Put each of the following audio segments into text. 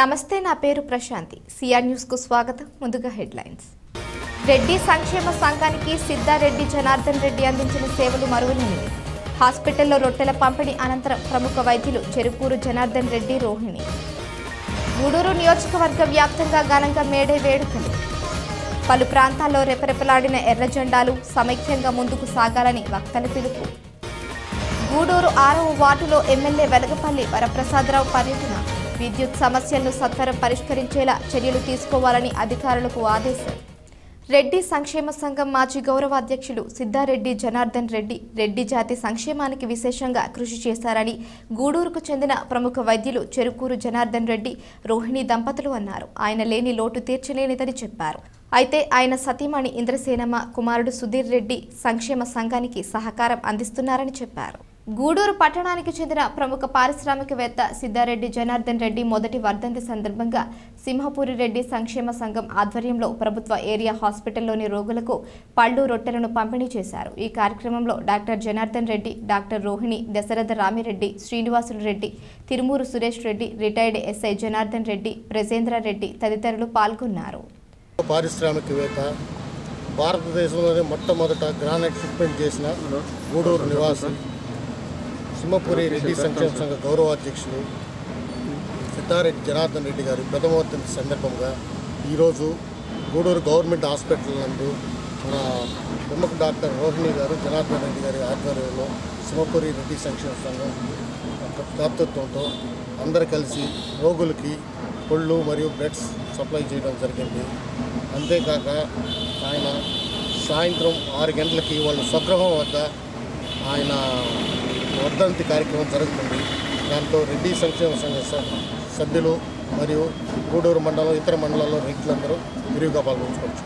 నమస్తే నా పేరు ప్రశాంతి సిఆర్ న్యూస్ కు స్వాగతం ముందుగా హెడ్లైన్స్ రెడ్డి సంక్షేమ సంఘానికి సిద్ధారెడ్డి జనార్దన్ రెడ్డి అందించిన సేవలు మరువలేనివి హాస్పిటల్లో రొట్టెల పంపిణీ అనంతరం ప్రముఖ వైద్యులు చెరుకూరు జనార్దన్ రెడ్డి రోహిణి గూడూరు నియోజకవర్గ వ్యాప్తంగా ఘనంగా మేడే వేడుకలు పలు ప్రాంతాల్లో రెపరెపలాడిన ఎర్ర జెండాలు సమైక్యంగా ముందుకు సాగాలని వక్తల పిలుపు గూడూరు ఆరవ వార్డులో ఎమ్మెల్యే వెలగపల్లి వరప్రసాదరావు పర్యటన విద్యుత్ సమస్యలను సత్వరం పరిష్కరించేలా చర్యలు తీసుకోవాలని అధికారులకు ఆదేశం రెడ్డి సంక్షేమ సంఘం మాజీ గౌరవ అధ్యక్షులు సిద్ధారెడ్డి జనార్దన్ రెడ్డి రెడ్డి జాతి సంక్షేమానికి విశేషంగా కృషి చేశారని గూడూరుకు చెందిన ప్రముఖ వైద్యులు చెరుకూరు జనార్దన్ రెడ్డి రోహిణి దంపతులు అన్నారు ఆయన లేని లోటు తీర్చలేనిదని చెప్పారు అయితే ఆయన సతీమణి ఇంద్రసేనమ్మ కుమారుడు సుధీర్ రెడ్డి సంక్షేమ సంఘానికి సహకారం అందిస్తున్నారని చెప్పారు గూడూరు పట్టణానికి చెందిన ప్రముఖ పారిశ్రామికవేత్త సిద్ధారెడ్డి జనార్దన్ రెడ్డి మొదటి వర్ధంతి సందర్భంగా సింహపూరి రెడ్డి సంక్షేమ సంఘం ఆధ్వర్యంలో ప్రభుత్వ ఏరియా హాస్పిటల్లోని రోగులకు పళ్ళు రొట్టెలను పంపిణీ చేశారు ఈ కార్యక్రమంలో doctor Janardhan Reddy doctor Rohini Dasaratha Ramireddy Srinivasulu Reddy Tirumuru Suresh Reddy retired SI Janardhan Reddy Brajendra Reddy తదితరులు పాల్గొన్నారు పారిశ్రామికవేత్త భారతదేశంలోనే మొట్టమొదట గ్రానైట్ షిప్మెంట్ చేసిన గూడూరు నివాసి సింహపురి రెడ్డి సంక్షేమ సంఘ గౌరవాధ్యక్షులు సిద్ధారెడ్డి జనార్దన్ రెడ్డి గారి ప్రథమ వర్ధంతి సందర్భంగా ఈరోజు గూడూరు గవర్నమెంట్ హాస్పిటల్ నందు మన ప్రముఖ డాక్టర్ రోహిణి గారు జనార్దన్ రెడ్డి గారి ఆధ్వర్యంలో సింహపురి రెడ్డి సంక్షేమ సంఘం దాతృత్వంతో అందరు కలిసి రోగులకి పళ్ళు మరియు బ్రెడ్స్ సప్లై చేయడం జరిగింది అంతేకాక ఆయన సాయంత్రం ఆరు గంటలకి వాళ్ళ స్వగృహం వద్ద ఆయన వర్ధంతి కార్యక్రమం జరుగుతుంది దాంట్లో రెడ్డి సంక్షేమ సంఘ స- సభ్యులు మరియు గూడూరు మండలం ఇతర మండలాల్లో రైతులందరూ విరివిగా పాల్గొంచుకోవచ్చు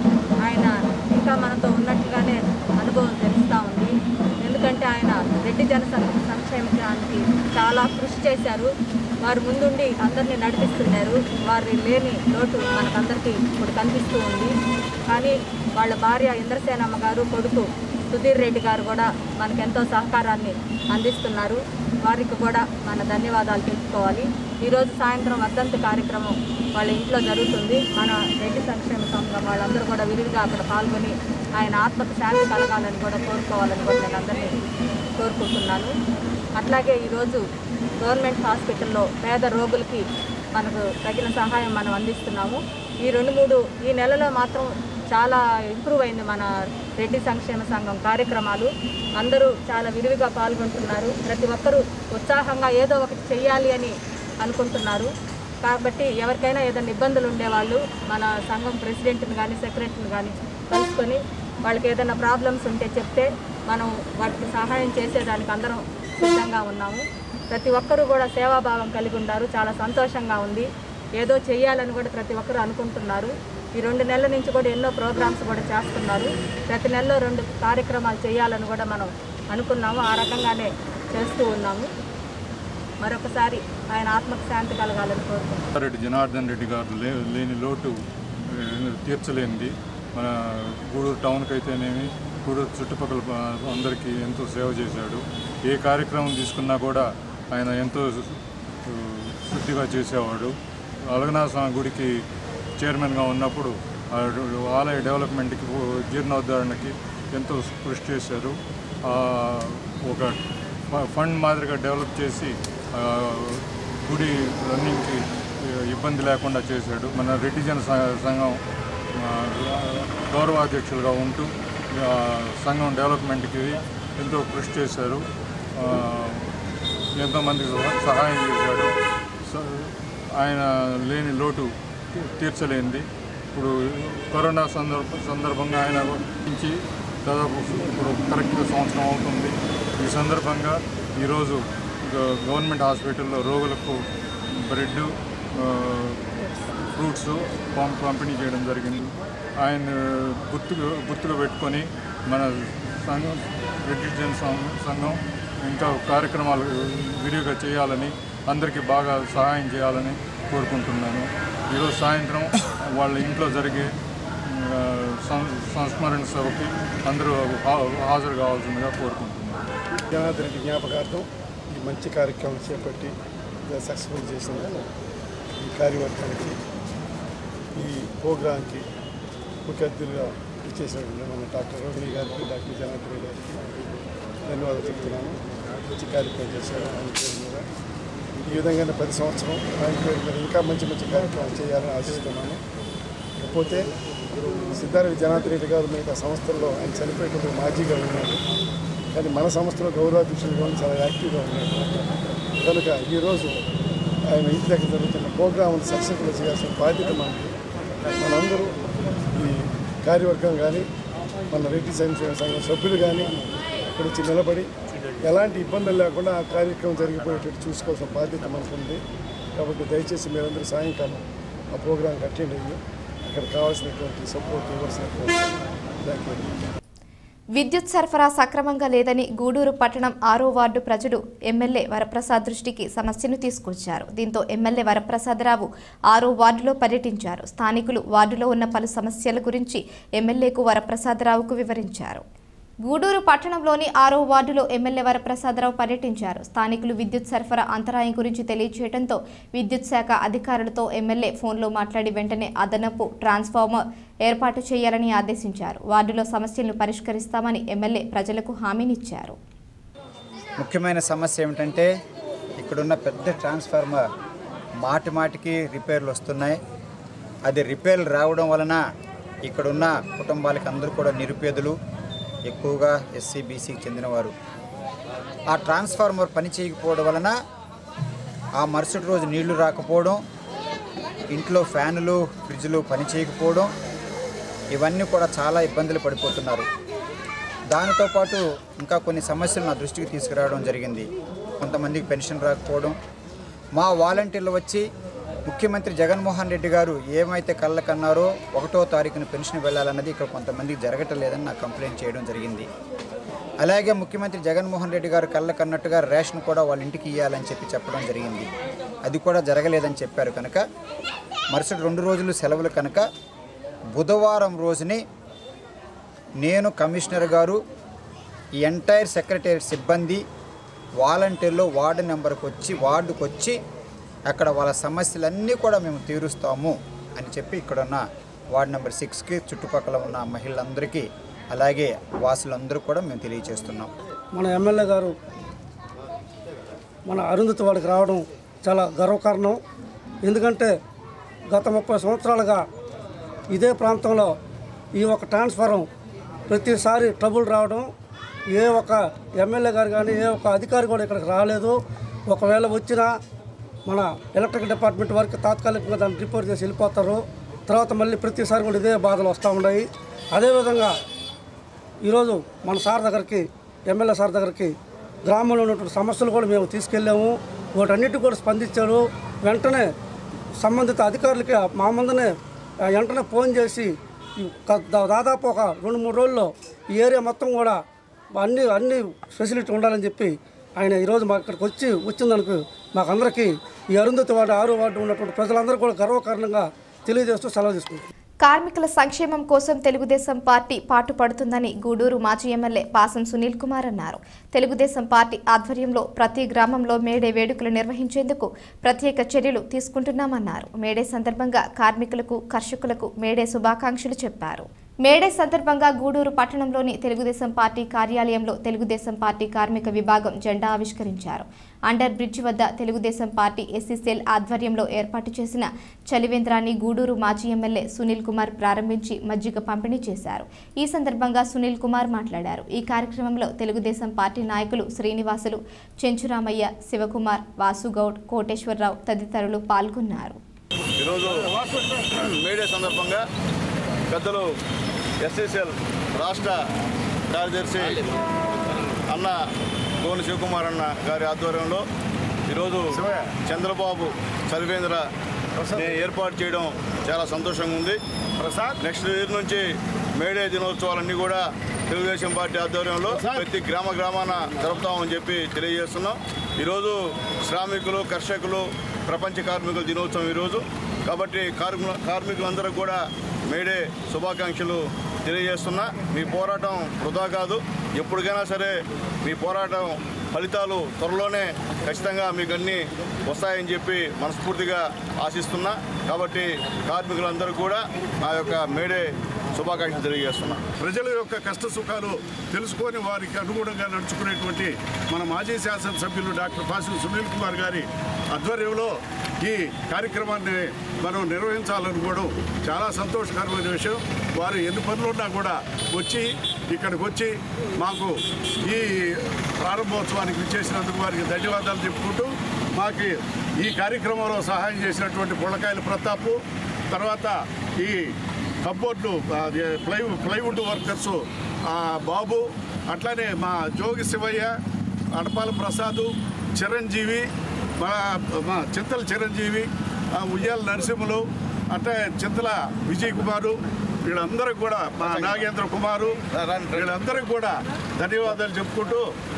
ఆయన ఇంకా మనతో ఉన్నట్టుగానే అనుభవం తెలుస్తూ ఉంది ఎందుకంటే ఆయన రెడ్డి జన సం- సంక్షేమానికి చాలా కృషి చేశారు వారు ముందుండి అందరినీ నడిపిస్తున్నారు వారి లేని లోటు మనకందరికీ ఇప్పుడు కనిపిస్తూ ఉంది కానీ వాళ్ళ భార్య ఇంద్రసేనమ్మ గారు కొడుకు సుధీర్ రెడ్డి గారు కూడా మనకెంతో సహకారాన్ని అందిస్తున్నారు వారికి కూడా మన ధన్యవాదాలు తెలుపుకోవాలి ఈరోజు సాయంత్రం వర్ధంతి కార్యక్రమం వాళ్ళ ఇంట్లో జరుగుతుంది మన రెడ్డి సంక్షేమ సంఘం వాళ్ళందరూ కూడా విరివిగా అక్కడ పాల్గొని ఆయన ఆత్మకు శాంతి కలగాలని కూడా కోరుకోవాలని కూడా నేను అందరినీ కోరుకుంటున్నాను అట్లాగే ఈరోజు గవర్నమెంట్ హాస్పిటల్లో పేద రోగులకి మనకు తగిన సహాయం మనం అందిస్తున్నాము ఈ రెండు మూడు ఈ నెలలో మాత్రం చాలా ఇంప్రూవ్ అయింది మన రెడ్డి సంక్షేమ సంఘం కార్యక్రమాలు అందరూ చాలా విరివిగా పాల్గొంటున్నారు ప్రతి ఒక్కరూ ఉత్సాహంగా ఏదో ఒకటి చెయ్యాలి అని అనుకుంటున్నారు కాబట్టి ఎవరికైనా ఏదైనా ఇబ్బందులు ఉండేవాళ్ళు మన సంఘం ప్రెసిడెంట్ని కానీ సెక్రటరీని కానీ కలుసుకొని వాళ్ళకి ఏదైనా ప్రాబ్లమ్స్ ఉంటే చెప్తే మనం వాటికి సహాయం చేసేదానికి అందరం సిద్ధంగా ఉన్నాము ప్రతి ఒక్కరూ కూడా సేవాభావం కలిగి ఉన్నారు చాలా సంతోషంగా ఉంది ఏదో చెయ్యాలని కూడా ప్రతి ఒక్కరూ అనుకుంటున్నారు ఈ రెండు నెలల నుంచి కూడా ఎన్నో ప్రోగ్రామ్స్ కూడా చేస్తున్నారు ప్రతి నెలలో రెండు కార్యక్రమాలు చేయాలని కూడా మనం అనుకున్నాము ఆ రకంగానే చేస్తూ ఉన్నాము మరొకసారి ఆయన ఆత్మకు శాంతి కలగాలని కోరుకుంటున్నాను రెడ్డి జనార్దన్ రెడ్డి గారు లే లేని లోటు ఆ, తీర్చలేనిది మన గూడూరు టౌన్కి అయితేనేమి గూడూరు చుట్టుపక్కల ప- అందరికీ ఎంతో సేవ చేశాడు ఏ కార్యక్రమం తీసుకున్నా కూడా ఆయన ఎంతో ఆ, శుద్ధిగా చేసేవాడు అలగనాథ స్వామి గుడికి చైర్మన్గా ఉన్నప్పుడు ఆ ఆలయ డెవలప్మెంట్కి జీర్ణోద్ధరణకి ఎంతో కృషి చేశారు ఆ, ఒక ఫ- ఫండ్ మాదిరిగా డెవలప్ చేసి ఆ, గుడి రన్నింగ్కి ఇబ్బంది లేకుండా చేశాడు మన రెడ్డి జన స- సంఘం ఆ, గౌరవాధ్యక్షులుగా ఉంటూ ఆ, సంఘం డెవలప్మెంట్కి ఎంతో కృషి చేశారు ఆ, ఎంతోమందికి సహ- సహాయం చేశాడు స- ఆయన లేని లోటు తీ- తీర్చలేనిది ఇప్పుడు కరోనా సందర్భ సందర్భంగా ఆయన నుంచి దాదాపు ఇప్పుడు కరెక్ట్గా సంవత్సరం అవుతుంది ఈ సందర్భంగా ఈరోజు గ- గవర్నమెంట్ హాస్పిటల్లో రోగులకు బ్రెడ్ ఆ, ఫ్రూట్స్ పం- పంపిణీ చేయడం జరిగింది ఆయన గుర్తుకు గుర్తుకు పెట్టుకొని మన సంఘం రెడ్డి జన సం- సంఘం ఇంకా కార్యక్రమాలు విరివిగా చేయాలని అందరికీ బాగా సహాయం చేయాలని కోరుకుంటున్నాను ఈరోజు సాయంత్రం వాళ్ళ ఇంట్లో జరిగే ఆ, సం- సంస్మరణ సభకి అందరూ హా- హాజరు కావాల్సిందిగా కోరుకుంటున్నాను జనార్దన్ రెడ్డి జ్ఞాపకార్థం ఈ మంచి కార్యక్రమం చేపట్టి సక్సెస్ఫుల్ చేసిన ఈ కార్యవర్గానికి ఈ ప్రోగ్రాంకి ముఖ్య అతిథులుగా ఇచ్చేసినటువంటి మన డాక్టర్ రోహిణి గారికి డాక్టర్ జనార్దన్ గారికి ధన్యవాదాలు చెప్తున్నాను మంచి కార్యక్రమం చేశారు ఆయన పేరు మీద ఈ విధంగానే ప్రతి సంవత్సరం ఆయన పేరు మీద ఇంకా మంచి మంచి కార్యక్రమాలు చేయాలని ఆశిస్తున్నాను కాకపోతే సిద్ధారెడ్డి జనార్దన్ రెడ్డి గారు మిగతా సంస్థల్లో ఆయన చనిపోయేటప్పుడు మాజీగా ఉన్నారు కానీ మన సంస్థలో గౌరవాధ్యక్షులుగా ఉండి చాలా యాక్టివ్గా ఉన్నారు కనుక ఈరోజు ఆయన ఇంటి దగ్గర జరుగుతున్న ప్రోగ్రామ్ సక్సెస్ఫుల్ చేయాల్సిన బాధ్యత మనకి మనందరూ ఈ కార్యవర్గం కానీ మన రెడ్డి సంక్షేమ సంఘం సభ్యులు కానీ ఇక్కడ వచ్చి నిలబడి ఎలాంటి ఇబ్బందులు లేకుండా ఆ కార్యక్రమం జరిగిపోయేటట్టు చూసుకోవాల్సిన బాధ్యత మనకు ఉంది కాబట్టి దయచేసి మీరందరూ సాయంకాలం ఆ ప్రోగ్రాంకి అటెండ్ అయ్యి ఇక్కడ కావాల్సినటువంటి సపోర్ట్ ఇవ్వాల్సిన థ్యాంక్ యూ విద్యుత్ సరఫరా సక్రమంగా లేదని గూడూరు పట్టణం ఆరో వార్డు ప్రజలు ఎమ్మెల్యే వరప్రసాద్ దృష్టికి సమస్యను తీసుకొచ్చారు దీంతో ఎమ్మెల్యే వరప్రసాదరావు ఆరో వార్డులో పర్యటించారు స్థానికులు వార్డులో ఉన్న పలు సమస్యల గురించి ఎమ్మెల్యేకు వరప్రసాదరావుకు వివరించారు గూడూరు పట్టణంలోని ఆరో వార్డులో ఎమ్మెల్యే వరప్రసాదరావు పర్యటించారు స్థానికులు విద్యుత్ సరఫరా అంతరాయం గురించి తెలియజేయడంతో విద్యుత్ శాఖ అధికారులతో ఎమ్మెల్యే ఫోన్లో మాట్లాడి వెంటనే అదనపు ట్రాన్స్ఫార్మర్ ఏర్పాటు చేయాలని ఆదేశించారు వార్డులో సమస్యలను పరిష్కరిస్తామని ఎమ్మెల్యే ప్రజలకు హామీనిచ్చారు ముఖ్యమైన సమస్య ఏమిటంటే ఇక్కడున్న పెద్ద ట్రాన్స్ఫార్మర్ మాటి మాటికి రిపేర్లు వస్తున్నాయి అది రిపేర్లు రావడం వలన ఇక్కడున్న కుటుంబాలకి అందరూ కూడా నిరుపేదలు ఎక్కువగా ఎస్సీ బీసీకి చెందినవారు ఆ ట్రాన్స్ఫార్మర్ పని చేయకపోవడం వలన ఆ మరుసటి రోజు నీళ్లు రాకపోవడం ఇంట్లో ఫ్యానులు ఫ్రిడ్జ్లు పని చేయకపోవడం ఇవన్నీ కూడా చాలా ఇబ్బందులు పడిపోతున్నారు దానితో పాటు ఇంకా కొన్ని సమస్యలు నా దృష్టికి తీసుకురావడం జరిగింది కొంతమందికి పెన్షన్ రాకపోవడం మా వాలంటీర్లు వచ్చి ముఖ్యమంత్రి జగన్మోహన్ రెడ్డి గారు ఏమైతే కళ్ళకన్నారో ఒకటో తారీఖున పెన్షన్ వెళ్ళాలన్నది ఇక్కడ కొంతమందికి జరగటం లేదని నాకు కంప్లైంట్ చేయడం జరిగింది అలాగే ముఖ్యమంత్రి జగన్మోహన్ రెడ్డి గారు కళ్ళకన్నట్టుగా రేషన్ కూడా వాళ్ళ ఇంటికి ఇవ్వాలని చెప్పి చెప్పడం జరిగింది అది కూడా జరగలేదని చెప్పారు కనుక మరుసటి రెండు రోజులు సెలవులు కనుక బుధవారం రోజుని నేను కమిషనర్ గారు ఈ ఎంటైర్ సెక్రటరీ సిబ్బంది వాలంటీర్లు వార్డు నెంబర్కి వచ్చి వార్డుకు వచ్చి అక్కడ వాళ్ళ సమస్యలన్నీ కూడా మేము తీరుస్తాము అని చెప్పి ఇక్కడున్న వార్డు నెంబర్ సిక్స్కి చుట్టుపక్కల ఉన్న మహిళలందరికీ అలాగే వాసులందరూ కూడా మేము తెలియజేస్తున్నాం మన ఎమ్మెల్యే గారు మన అరుంధతి వాడికి రావడం చాలా గర్వకారణం ఎందుకంటే గత ముప్పై సంవత్సరాలుగా ఇదే ప్రాంతంలో ఈ ఒక ట్రాన్స్ఫారం ప్రతిసారి ట్రబుల్ రావడం ఏ ఒక ఎమ్మెల్యే గారు కానీ ఏ ఒక అధికారి కూడా ఇక్కడికి రాలేదు ఒకవేళ వచ్చినా మన ఎలక్ట్రిక్ డిపార్ట్మెంట్ వారికి తాత్కాలికంగా దాన్ని రిపోర్ట్ చేసి వెళ్ళిపోతారు తర్వాత మళ్ళీ ప్రతిసారి కూడా ఇదే బాధలు వస్తూ ఉన్నాయి అదేవిధంగా ఈరోజు మన సార్ దగ్గరికి ఎమ్మెల్యే సార్ దగ్గరికి గ్రామంలో ఉన్నటువంటి సమస్యలు కూడా మేము తీసుకెళ్ళాము వాటన్నిటి కూడా స్పందించారు వెంటనే సంబంధిత అధికారులకి మా ముందునే ఆ, వెంటనే ఫోన్ చేసి ఈ క- దా- దాదాపు ఒక రెండు మూడు రోజుల్లో ఈ ఏరియా మొత్తం కూడా అన్ని అన్ని ఫెసిలిటీ ఉండాలని చెప్పి ఆయన ఈరోజు మా ఇక్కడికి వచ్చి వచ్చిందనుకు మాకందరికీ ఈ అరుంధతి వార్డు ఆరు వార్డు ఉన్నటువంటి ప్రజలందరూ కూడా గర్వకారణంగా తెలియజేస్తూ సెలవు తీసుకుంటాం కార్మికుల సంక్షేమం కోసం తెలుగుదేశం పార్టీ పాటుపడుతుందని గూడూరు మాజీ ఎమ్మెల్యే పాసం సునీల్ కుమార్ అన్నారు తెలుగుదేశం పార్టీ ఆధ్వర్యంలో ప్రతి గ్రామంలో మేడే వేడుకలు నిర్వహించేందుకు ప్రత్యేక చర్యలు తీసుకుంటున్నామన్నారు మేడే సందర్భంగా కార్మికులకు కర్షకులకు మేడే శుభాకాంక్షలు చెప్పారు మేడే సందర్భంగా గూడూరు పట్టణంలోని తెలుగుదేశం పార్టీ కార్యాలయంలో తెలుగుదేశం పార్టీ కార్మిక విభాగం జెండా ఆవిష్కరించారు అండర్ బ్రిడ్జ్ వద్ద తెలుగుదేశం పార్టీ ఎస్సీసీఎల్ ఆధ్వర్యంలో ఏర్పాటు చేసిన చలివేంద్రాన్ని గూడూరు మాజీ ఎమ్మెల్యే సునీల్ కుమార్ ప్రారంభించి మజ్జిగ పంపిణీ చేశారు ఈ సందర్భంగా సునీల్ కుమార్ మాట్లాడారు ఈ కార్యక్రమంలో తెలుగుదేశం పార్టీ నాయకులు శ్రీనివాసులు చెంచురామయ్య శివకుమార్ వాసుగౌడ్ కోటేశ్వరరావు తదితరులు పాల్గొన్నారు ఈరోజు మేడే సందర్భంగా పెద్దలు ఎస్ఎస్ఎల్ రాష్ట్ర కార్యదర్శి అన్న గోని శివకుమార్ అన్న గారి ఆధ్వర్యంలో ఈరోజు చంద్రబాబు చలివేంద్ర ఏర్పాటు చేయడం చాలా సంతోషంగా ఉంది నెక్స్ట్ ఇయర్ నుంచి మేడే దినోత్సవాలన్నీ కూడా తెలుగుదేశం పార్టీ ఆధ్వర్యంలో ప్రతి గ్రామ గ్రామాన జరుపుతామని చెప్పి తెలియజేస్తున్నాం ఈరోజు శ్రామికులు కర్షకులు ప్రపంచ కార్మికుల దినోత్సవం ఈరోజు కాబట్టి కార్మికుల కార్మికులందరూ కూడా మేడే శుభాకాంక్షలు తెలియజేస్తున్నా మీ పోరాటం వృధా కాదు ఎప్పటికైనా సరే మీ పోరాటం ఫలితాలు త్వరలోనే ఖచ్చితంగా మీకు అన్నీ వస్తాయని చెప్పి మనస్ఫూర్తిగా ఆశిస్తున్నా కాబట్టి కార్మికులందరూ కూడా నా యొక్క మేడే శుభాకాంక్షలు తెలియజేస్తున్నా ప్రజల యొక్క కష్ట సుఖాలు తెలుసుకొని వారికి అనుగుణంగా నడుచుకునేటువంటి మన మాజీ శాసనసభ్యులు డాక్టర్ పాసు సునీల్ కుమార్ గారి ఆధ్వర్యంలో ఈ కార్యక్రమాన్ని మనం నిర్వహించాలనుకోవడం చాలా సంతోషకరమైన విషయం వారు ఎన్ని పనులున్నా కూడా వచ్చి ఇక్కడికి వచ్చి మాకు ఈ ప్రారంభోత్సవానికి విచ్చేసినందుకు వారికి ధన్యవాదాలు చెప్పుకుంటూ మాకు ఈ కార్యక్రమంలో సహాయం చేసినటువంటి పుల్లకాయల ప్రతాపు తర్వాత ఈ కబ్బోర్డు అది ప్లై ప్లైవుడ్ వర్కర్స్ ఆ, బాబు అట్లానే మా జోగి శివయ్య అడపాల ప్రసాదు చిరంజీవి మా మా చింతల చిరంజీవి ఆ, ఉయ్యాల నరసింహులు అట్లా చింతల విజయ్ కుమారు వీళ్ళందరికీ కూడా మా నాగేంద్ర కుమారు వీళ్ళందరికీ కూడా ధన్యవాదాలు చెప్పుకుంటూ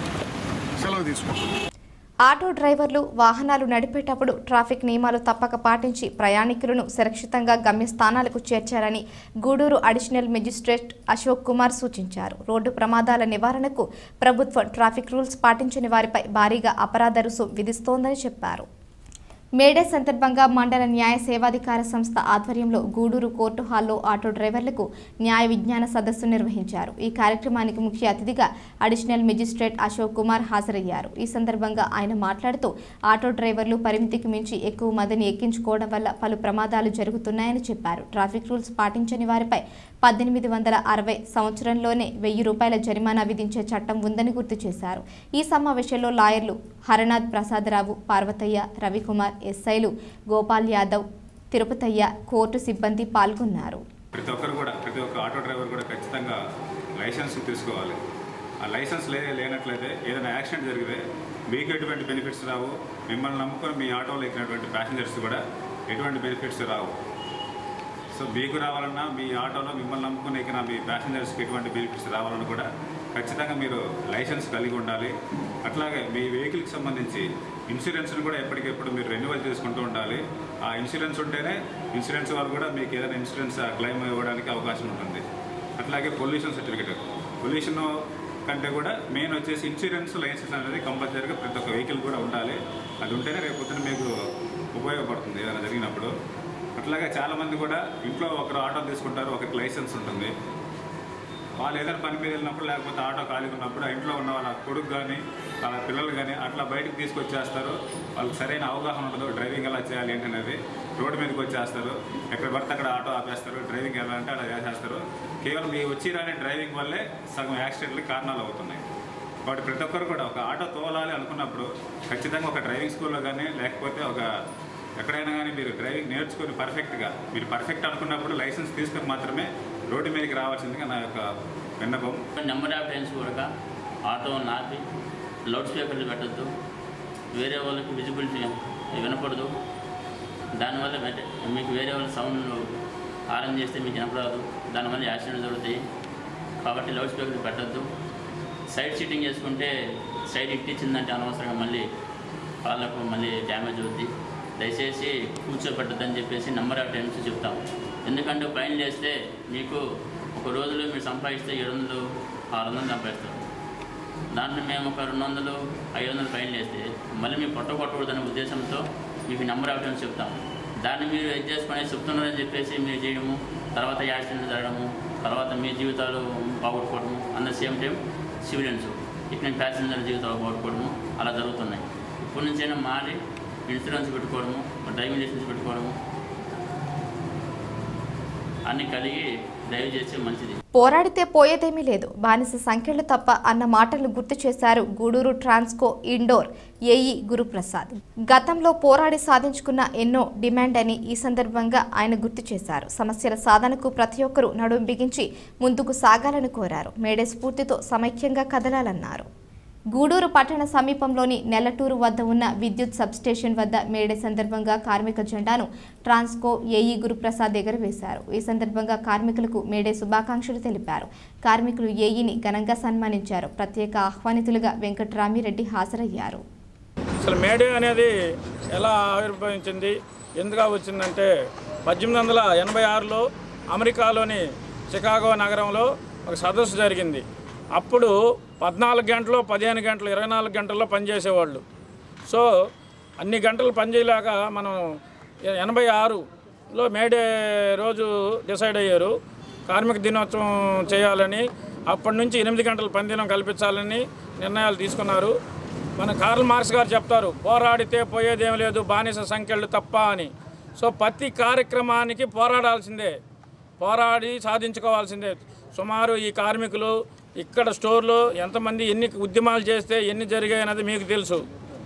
సెలవు తీసుకుంటున్నాం ఆటో డ్రైవర్లు వాహనాలు నడిపేటప్పుడు ట్రాఫిక్ నియమాలు తప్పక పాటించి ప్రయాణికులను సురక్షితంగా గమ్యస్థానాలకు చేర్చాలని గూడూరు అడిషనల్ మెజిస్ట్రేట్ అశోక్ కుమార్ సూచించారు రోడ్డు ప్రమాదాల నివారణకు ప్రభుత్వం ట్రాఫిక్ రూల్స్ పాటించని వారిపై భారీగా అపరాధ రుసుం విధిస్తోందని చెప్పారు మేడే సందర్భంగా మండల న్యాయ సేవాధికార సంస్థ ఆధ్వర్యంలో గూడూరు కోర్టు హాల్లో ఆటో డ్రైవర్లకు న్యాయ విజ్ఞాన సదస్సు నిర్వహించారు ఈ కార్యక్రమానికి ముఖ్య అతిథిగా అడిషనల్ మెజిస్ట్రేట్ అశోక్ కుమార్ హాజరయ్యారు ఈ సందర్భంగా ఆయన మాట్లాడుతూ ఆటో డ్రైవర్లు పరిమితికి మించి ఎక్కువ మందిని ఎక్కించుకోవడం వల్ల పలు ప్రమాదాలు జరుగుతున్నాయని చెప్పారు ట్రాఫిక్ రూల్స్ పాటించని వారిపై పద్దెనిమిది వందల అరవై సంవత్సరంలోనే వెయ్యి రూపాయల జరిమానా విధించే చట్టం ఉందని గుర్తు చేశారు ఈ సమావేశంలో లాయర్లు హరనాథ్ ప్రసాదరావు పార్వతయ్య రవికుమార్ ఎస్ఐలు గోపాల్ యాదవ్ తిరుపతయ్య కోర్టు సిబ్బంది పాల్గొన్నారు ప్రతి ఒక్కరు కూడా ప్రతి ఒక్క ఆటో డ్రైవర్ కూడా ఖచ్చితంగా లైసెన్స్ తీసుకోవాలి ఆ లైసెన్స్ లే లేనట్లయితే ఏదైనా యాక్సిడెంట్ జరిగితే మీకు ఎటువంటి బెనిఫిట్స్ రావు మిమ్మల్ని నమ్ముకొని మీ ఆటోలో ఎక్కినటువంటి ప్యాసింజర్స్ కూడా ఎటువంటి బెనిఫిట్స్ రావు సో మీకు రావాలన్నా మీ ఆటోలో మిమ్మల్ని నమ్ముకుని ఎక్కిన మీ ప్యాసింజర్స్కి ఎటువంటి బెనిఫిట్స్ రావాలన్నా కూడా ఖచ్చితంగా మీరు లైసెన్స్ కలిగి ఉండాలి అట్లాగే మీ వెహికల్కి సంబంధించి ఇన్సూరెన్స్ని కూడా ఎప్పటికెప్పుడు మీరు రెన్యువల్ చేసుకుంటూ ఉండాలి ఆ ఇన్సూరెన్స్ ఉంటేనే ఇన్సూరెన్స్ వాళ్ళు కూడా మీకు ఏదైనా ఇన్సూరెన్స్ క్లెయిమ్ ఇవ్వడానికి అవకాశం ఉంటుంది అట్లాగే పొల్యూషన్ సర్టిఫికేట్ పొల్యూషన్ కంటే కూడా మెయిన్ వచ్చేసి ఇన్సూరెన్స్ లైసెన్స్ అనేది కంపల్సరీగా ప్రతి ఒక్క వెహికల్ కూడా ఉండాలి అది ఉంటేనే రేపు పొద్దున మీకు ఉపయోగపడుతుంది ఏదైనా జరిగినప్పుడు అట్లాగే చాలామంది కూడా ఇంట్లో ఒకరు ఆటో తీసుకుంటారు ఒకరికి లైసెన్స్ ఉంటుంది వాళ్ళు ఏదైనా పని మీద వెళ్ళినప్పుడు లేకపోతే ఆటో ఖాళీగా ఉన్నప్పుడు ఆ ఇంట్లో ఉన్న వాళ్ళ కొడుకు కానీ వాళ్ళ పిల్లలు కానీ అట్లా బయటకు తీసుకొచ్చేస్తారు వాళ్ళకి సరైన అవగాహన ఉండదు డ్రైవింగ్ ఎలా చేయాలి ఏంటి అనేది రోడ్డు మీదకి వచ్చేస్తారు ఎక్కడ పడితే అక్కడ ఆటో ఆపేస్తారు డ్రైవింగ్ ఎలా అంటే అలా చేసేస్తారు కేవలం మీ వచ్చి రాని డ్రైవింగ్ వల్లే సగం యాక్సిడెంట్లకి కారణాలు అవుతున్నాయి కాబట్టి ప్రతి ఒక్కరు కూడా ఒక ఆటో తోలాలి అనుకున్నప్పుడు ఖచ్చితంగా ఒక డ్రైవింగ్ స్కూల్లో కానీ లేకపోతే ఒక ఎక్కడైనా కానీ మీరు డ్రైవింగ్ నేర్చుకొని పర్ఫెక్ట్గా మీరు పర్ఫెక్ట్ అనుకున్నప్పుడు లైసెన్స్ తీసుకొని మాత్రమే రోడ్డు మీదకి రావాల్సిందిగా నా యొక్క విన్నపం నెంబర్ ఆఫ్ టైమ్స్ కూడా ఆటో నాపి లౌడ్ స్పీకర్లు పెట్టద్దు వేరే వాళ్ళకి విజిబిలిటీ వినపడదు దానివల్ల వెంట- మీకు వేరే వాళ్ళ సౌండ్ హారన్ చేస్తే మీకు వినపడదు దానివల్ల యాక్సిడెంట్ జరుగుతాయి కాబట్టి లౌడ్ స్పీకర్లు పెట్టద్దు సైడ్ సీటింగ్ చేసుకుంటే సైడ్ ఇట్టించిందంటే అనవసరంగా మళ్ళీ కాళ్ళకు మళ్ళీ డ్యామేజ్ అవుద్ది దయచేసి కూర్చోబెట్టద్దని చెప్పేసి నెంబర్ ఆఫ్ టైమ్స్ చెప్తాం ఎందుకంటే పైన లేస్తే మీకు ఒక రోజులో మీరు సంపాదిస్తే ఏడు వందలు ఆరు వందలు సంపాదిస్తారు దాంట్లో మేము ఒక రెండు వందలు ఐదు వందలు పైన లేస్తే మళ్ళీ మీరు పొట్ట కొట్టకూడదనే ఉద్దేశంతో మీకు నెంబర్ ఆఫ్ టైమ్స్ చెప్తాం దాన్ని మీరు ఎడ్ చేసుకొని చెప్తున్నారని చెప్పేసి మీరు చేయడము తర్వాత యాక్సిడెంట్ జరగడము తర్వాత మీ జీవితాలు పోగొట్టుకోవడము అన్న సేమ్ టైం సివిలియన్స్ ఇక్కడ ప్యాసింజర్ జీవితాలు పోగొట్టుకోవడము అలా జరుగుతున్నాయి ఇప్పటి నుంచైనా మారి ఇన్సూరెన్స్ పెట్టుకోవడము డ్రైవింగ్ లైసెన్స్ పెట్టుకోవడము అన్నీ కలిగి డ్రైవ్ చేస్తే మంచిది పోరాడితే పోయేదేమీ లేదు బానిస సంఖ్యలు తప్ప అన్న మాటలు గుర్తు చేశారు గూడూరు ట్రాన్స్కో ఇండోర్ ఏఈ గురుప్రసాద్ గతంలో పోరాడి సాధించుకున్న ఎన్నో డిమాండ్ అని ఈ సందర్భంగా ఆయన గుర్తు చేశారు సమస్యల సాధనకు ప్రతి ఒక్కరూ నడుం బిగించి ముందుకు సాగాలని కోరారు మేడే స్ఫూర్తితో సమైక్యంగా కదలాలన్నారు గూడూరు పట్టణ సమీపంలోని నెల్లటూరు వద్ద ఉన్న విద్యుత్ సబ్స్టేషన్ వద్ద మేడే సందర్భంగా కార్మిక జెండాను ట్రాన్స్కో ఏఈ గురుప్రసాద్ ఎగరవేశారు ఈ సందర్భంగా కార్మికులకు మేడే శుభాకాంక్షలు తెలిపారు కార్మికులు ఏఈని ఘనంగా సన్మానించారు ప్రత్యేక ఆహ్వానితులుగా వెంకట్రామిరెడ్డి హాజరయ్యారు అసలు మేడే అనేది ఎలా ఆవిర్భవించింది ఎందుకు వచ్చిందంటే పద్దెనిమిది వందల ఎనభై ఆరులో అమెరికాలోని చికాగో నగరంలో ఒక సదస్సు జరిగింది అప్పుడు పద్నాలుగు గంటలు పదిహేను గంటలు ఇరవై నాలుగు గంటల్లో పనిచేసేవాళ్ళు సో అన్ని గంటలు పనిచేయలేక మనం ఎనభై ఆరులో మేడే రోజు డిసైడ్ అయ్యారు కార్మిక దినోత్సవం చేయాలని అప్పటి నుంచి ఎనిమిది గంటల పనిదినం కల్పించాలని నిర్ణయాలు తీసుకున్నారు మన కార్ల్ మార్క్స్ గారు చెప్తారు పోరాడితే పోయేదేం లేదు బానిస సంఖ్యలు తప్ప అని సో ప్రతి కార్యక్రమానికి పోరాడాల్సిందే పోరాడి సాధించుకోవాల్సిందే సుమారు ఈ కార్మికులు ఇక్కడ స్టోర్లో ఎంతమంది ఎన్ని ఉద్యమాలు చేస్తే ఎన్ని జరిగాయి అన్నది మీకు తెలుసు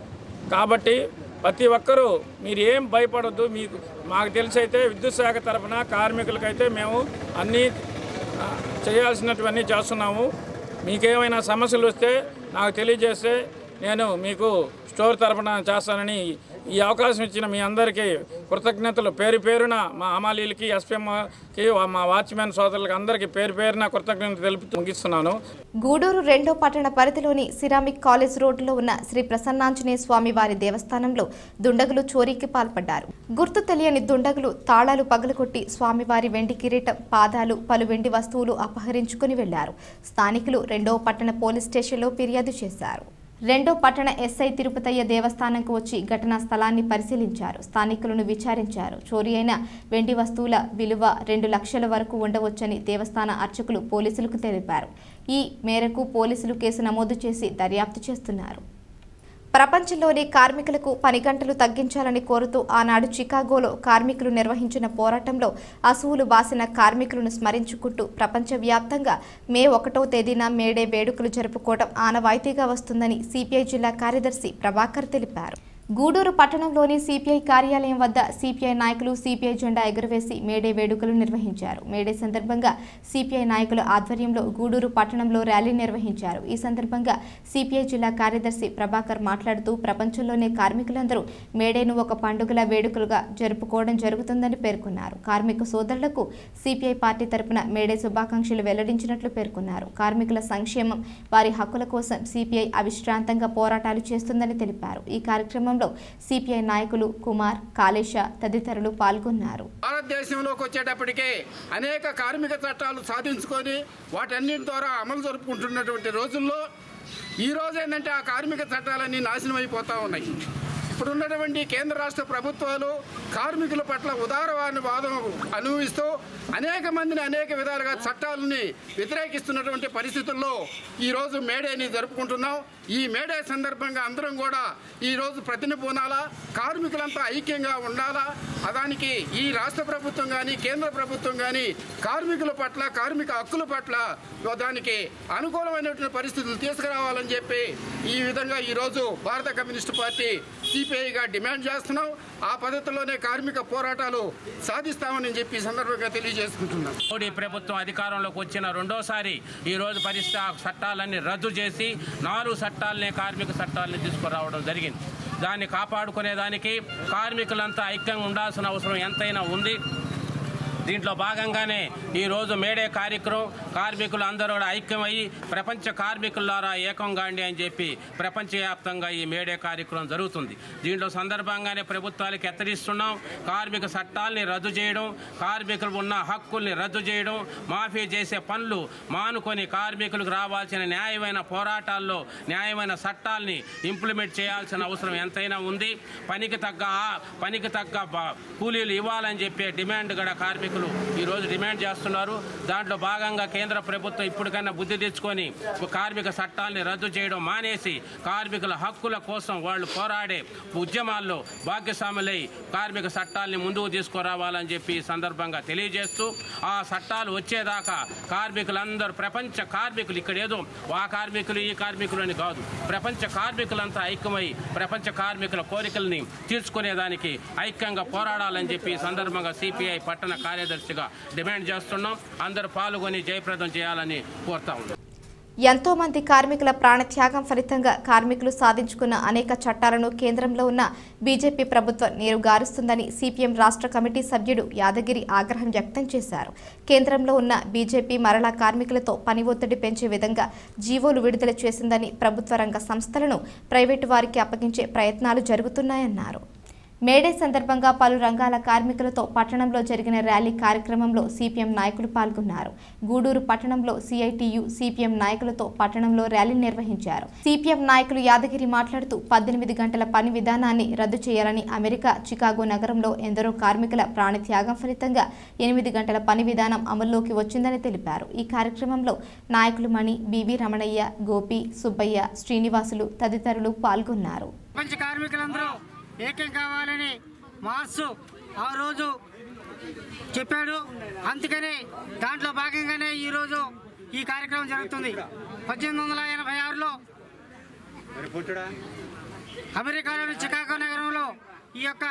కాబట్టి ప్రతి ఒక్కరూ మీరు ఏం భయపడద్దు మీకు మాకు తెలిసి అయితే విద్యుత్ శాఖ తరఫున కార్మికులకైతే మేము అన్నీ ఆ, చేయాల్సినటువన్నీ చేస్తున్నాము మీకేమైనా సమస్యలు వస్తే నాకు తెలియజేస్తే నేను మీకు స్టోర్ తరఫున చేస్తానని ఈ అవకాశం ఇచ్చిన మీ అందరికీ కృతజ్ఞతలు పేరు పేరున మా అమాలీలకి ఎస్పీఎంకి మా వాచ్మెన్ సోదరులకి అందరికీ పేరు పేరున కృతజ్ఞతలు తెలుపుతూ ముగిస్తున్నాను గూడూరు రెండో పట్టణ పరిధిలోని సిరామిక్ కాలేజ్ రోడ్డులో ఉన్న శ్రీ ప్రసన్నాంజనేయ స్వామి వారి దేవస్థానంలో దుండగులు చోరీకి పాల్పడ్డారు గుర్తు తెలియని దుండగులు తాళాలు పగలగొట్టి స్వామివారి వెండి కిరీటం పాదాలు పలు వెండి వస్తువులు అపహరించుకుని వెళ్లారు స్థానికులు రెండో పట్టణ పోలీస్ స్టేషన్లో ఫిర్యాదు చేశారు రెండో పట్టణ ఎస్ఐ తిరుపతయ్య దేవస్థానంకు వచ్చి ఘటనా స్థలాన్ని పరిశీలించారు స్థానికులను విచారించారు చోరీ అయిన వెండి వస్తువుల విలువ రెండు లక్షల వరకు ఉండవచ్చని దేవస్థాన అర్చకులు పోలీసులకు తెలిపారు ఈ మేరకు పోలీసులు కేసు నమోదు చేసి దర్యాప్తు చేస్తున్నారు ప్రపంచంలోని కార్మికులకు పని గంటలు తగ్గించాలని కోరుతూ ఆనాడు చికాగోలో కార్మికులు నిర్వహించిన పోరాటంలో అసువులు బాసిన కార్మికులను స్మరించుకుంటూ ప్రపంచవ్యాప్తంగా మే ఒకటో తేదీన మేడే వేడుకలు జరుపుకోవడం ఆనవాయితీగా వస్తుందని సిపిఐ జిల్లా కార్యదర్శి ప్రభాకర్ తెలిపారు గూడూరు పట్టణంలోని సిపిఐ కార్యాలయం వద్ద సిపిఐ నాయకులు సిపిఐ జెండా ఎగురవేసి మేడే వేడుకలు నిర్వహించారు మేడే సందర్భంగా సిపిఐ నాయకుల ఆధ్వర్యంలో గూడూరు పట్టణంలో ర్యాలీ నిర్వహించారు ఈ సందర్భంగా సిపిఐ జిల్లా కార్యదర్శి ప్రభాకర్ మాట్లాడుతూ ప్రపంచంలోనే కార్మికులందరూ మేడేను ఒక పండుగల వేడుకలుగా జరుపుకోవడం జరుగుతుందని పేర్కొన్నారు కార్మిక సోదరులకు సిపిఐ పార్టీ తరపున మేడే శుభాకాంక్షలు వెల్లడించినట్లు పేర్కొన్నారు కార్మికుల సంక్షేమం వారి హక్కుల కోసం సిపిఐ అవిశ్రాంతంగా పోరాటాలు చేస్తుందని తెలిపారు ఈ కార్యక్రమంలో సిపిఐ నాయకులు కుమార్ కాళేశ తదితరులు పాల్గొన్నారు భారతదేశంలోకి వచ్చేటప్పటికే అనేక కార్మిక చట్టాలు సాధించుకొని వాటన్నిటి ద్వారా అమలు జరుపుకుంటున్నటువంటి రోజుల్లో ఈ రోజు ఏంటంటే ఆ కార్మిక చట్టాలన్నీ నాశనం అయిపోతూ ఉన్నాయి ఇప్పుడు ఉన్నటువంటి కేంద్ర రాష్ట్ర ప్రభుత్వాలు కార్మికుల పట్ల ఉదారవాని వాదం అనుభవిస్తూ అనేక మందిని అనేక విధాలుగా చట్టాలని వ్యతిరేకిస్తున్నటువంటి పరిస్థితుల్లో ఈరోజు మేడేని జరుపుకుంటున్నాం ఈ మేడే సందర్భంగా అందరం కూడా ఈరోజు ప్రతిని పూనాలా కార్మికులంతా ఐక్యంగా ఉండాలా దానికి ఈ రాష్ట్ర ప్రభుత్వం కానీ కేంద్ర ప్రభుత్వం కానీ కార్మికుల పట్ల కార్మిక హక్కుల పట్ల దానికి అనుకూలమైనటువంటి పరిస్థితులు తీసుకురావాలని చెప్పి ఈ విధంగా ఈరోజు భారత కమ్యూనిస్టు పార్టీ సిపిఐగా డిమాండ్ చేస్తున్నాం ఆ పద్ధతిలోనే కార్మిక పోరాటాలు సాధిస్తామని చెప్పి ఈ సందర్భంగా తెలియజేసుకుంటున్నాం మోడీ ప్రభుత్వం అధికారంలోకి వచ్చిన రెండోసారి ఈ రోజు పరిస్థితి ఆ చట్టాలన్నీ రద్దు చేసి నాలుగు చట్టాలనే కార్మిక చట్టాలని తీసుకురావడం జరిగింది దాన్ని కాపాడుకునేదానికి కార్మికులంతా ఐక్యంగా ఉండాల్సిన అవసరం ఎంతైనా ఉంది దీంట్లో భాగంగానే ఈరోజు మేడే కార్యక్రమం కార్మికులు అందరూ కూడా ఐక్యమయ్యి ప్రపంచ కార్మికుల ద్వారా ఏకం కాండి అని చెప్పి ప్రపంచవ్యాప్తంగా ఈ మేడే కార్యక్రమం జరుగుతుంది దీంట్లో సందర్భంగానే ప్రభుత్వాలకు హెచ్చరిస్తున్నాం కార్మిక చట్టాలని రద్దు చేయడం కార్మికులు ఉన్న హక్కుల్ని రద్దు చేయడం మాఫీ చేసే పనులు మానుకొని కార్మికులకు రావాల్సిన న్యాయమైన పోరాటాల్లో న్యాయమైన చట్టాలని ఇంప్లిమెంట్ చేయాల్సిన అవసరం ఎంతైనా ఉంది పనికి తగ్గ ఆ- పనికి తగ్గ బ- కూలీలు ఇవ్వాలని చెప్పే డిమాండ్ కూడా కార్మికులు ఈరోజు డిమాండ్ చేస్తున్నారు దాంట్లో భాగంగా కేంద్ర ప్రభుత్వం ఇప్పటికైనా బుద్ధి తెచ్చుకొని కార్మిక చట్టాలని రద్దు చేయడం మానేసి కార్మికుల హక్కుల కోసం వాళ్ళు పోరాడే ఉద్యమాల్లో భాగ్యస్వాములై కార్మిక చట్టాలని ముందుకు తీసుకురావాలని చెప్పి ఈ సందర్భంగా తెలియజేస్తూ ఆ చట్టాలు వచ్చేదాకా కార్మికులందరూ ప్రపంచ కార్మికులు ఇక్కడ ఏదో ఆ కార్మికులు ఈ కార్మికులు అని కాదు ప్రపంచ కార్మికులంతా ఐక్యమై ప్రపంచ కార్మికుల కోరికల్ని తీర్చుకునేదానికి ఐక్యంగా పోరాడాలని చెప్పి ఈ సందర్భంగా సిపిఐ పట్టణ కార్యదర్శిగా డిమాండ్ చేస్తున్నాం అందరూ పాల్గొని జయప్రదం చేయాలని కోరుతా ఉన్నాం ఎంతో మంది కార్మికుల ప్రాణత్యాగం ఫలితంగా కార్మికులు సాధించుకున్న అనేక చట్టాలను కేంద్రంలో ఉన్న బీజేపీ ప్రభుత్వం నీరుగారుస్తుందని సిపిఎం రాష్ట్ర కమిటీ సభ్యుడు యాదగిరి ఆగ్రహం వ్యక్తం చేశారు కేంద్రంలో ఉన్న బీజేపీ మరలా కార్మికులతో పని ఒత్తిడి పెంచే విధంగా జీవోలు విడుదల చేసిందని ప్రభుత్వ రంగ సంస్థలను ప్రైవేటు వారికి అప్పగించే ప్రయత్నాలు జరుగుతున్నాయన్నారు మేడే సందర్భంగా పలు రంగాల కార్మికులతో పట్టణంలో జరిగిన ర్యాలీ కార్యక్రమంలో సిపిఎం నాయకులు పాల్గొన్నారు గూడూరు పట్టణంలో సిఐటియు సిపిఎం నాయకులతో పట్టణంలో ర్యాలీ నిర్వహించారు సిపిఎం నాయకులు యాదగిరి మాట్లాడుతూ పద్దెనిమిది గంటల పని విధానాన్ని రద్దు చేయాలని అమెరికా చికాగో నగరంలో ఎందరో కార్మికుల ప్రాణత్యాగం ఫలితంగా ఎనిమిది గంటల పని విధానం అమల్లోకి వచ్చిందని తెలిపారు ఈ కార్యక్రమంలో నాయకులు మణి బివి రమణయ్య గోపి సుబ్బయ్య శ్రీనివాసులు తదితరులు పాల్గొన్నారు ప్రపంచ కార్మికులందరూ ఏకం కావాలని మార్సు ఆ రోజు చెప్పాడు అందుకని దాంట్లో భాగంగానే ఈరోజు ఈ కార్యక్రమం జరుగుతుంది పద్దెనిమిది వందల ఎనభై ఆరులో అమెరికాలోని చికాగో నగరంలో ఈ యొక్క